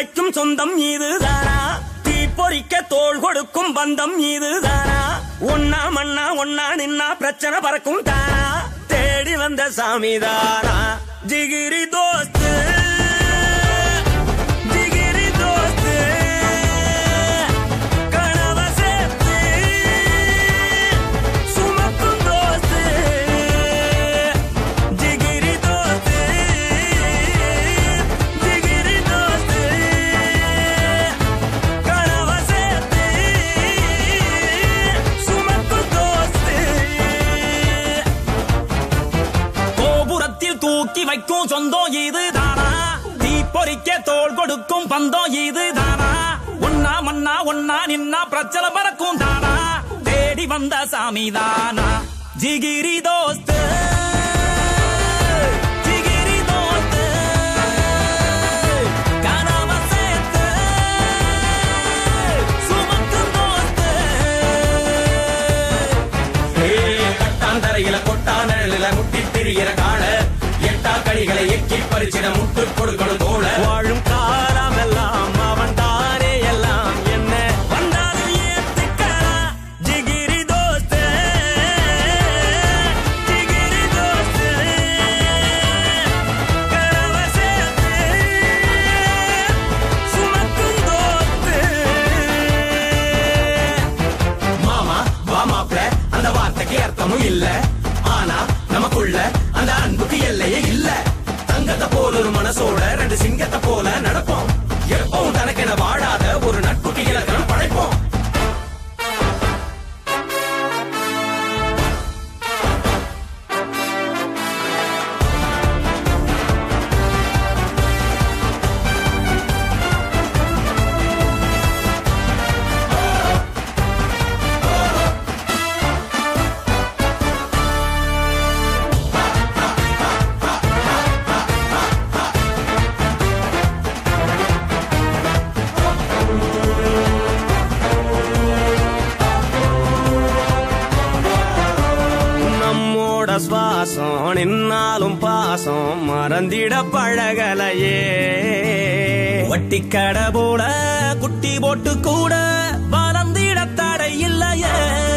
துணைக்கும் சொந்தம் இதுதானா தீ பொறிக்க தோள் கொடுக்கும் பந்தம் இதுதானா ஒன்னா மண்ணா ஒன்னா நின்னா பிரச்சனை பறக்கும் தானா தேடி வந்த சாமிதானா ஜிகிரி தோஸ்து ஜிகிரி தோஸ்து கனவ சேர்த்து சுமக்கும் தோஸ்து ஜிகிரி தோஸ்து ஜிகிரி தோஸ்து கனவ சேர்த்து சுமக்கும் தோஸ்து கோபுரத்தில் தூக்கி வைக்கும் சொந்தம் இது தானா தீப்பொறிக்க தோள் கொடுக்கும் பந்தம் இது தானா ஒன்னா மண்ணா ஒன்னா நின்னா பிரச்சனை பறக்கும் தானா தேடி வந்த சாமி தானா ஜிகிரி தோஸ்து ஜிகிரி தோஸ்து கனவ சேர்த்து சுமக்கும் தோஸ்து கட்டாந்தரையில கொட்டானல முட்டி திரிகிற கால எட்டா கடிகளை எக்கி பறிச்சிட முட்டு கொடுக்கணும் தோழ வாழும் காலமெல்லாம் அவன் தானே எல்லாம் என்ன வந்தாலும் ஏத்துக்கலாம் ஜிகிரி தோஸ்து ஜிகிரி தோஸ்து கனவ சேர்த்து சுமக்கும் தோஸ்து மாமா வா மாப்ள அந்த வார்த்தைக்கு அர்த்தமும் இல்ல ஆனா நமக்குள்ள அந்த அன்புக்கு எல்லையே இல்ல தங்கத்தை போல ஒரு மனசோட ரெண்டு சிங்கத்தை போல நடப்போம் எப்பவும் தனக்கென வாழாத ஒரு நட்புக்கு இலக்கணம் படைப்போம் நம்மோட சுவாசம் நின்னாலும் பாசம் மறந்திட பழகலையே வட்டி கடை போல குட்டி போட்டு கூட வளர்ந்திட தடை இல்லையே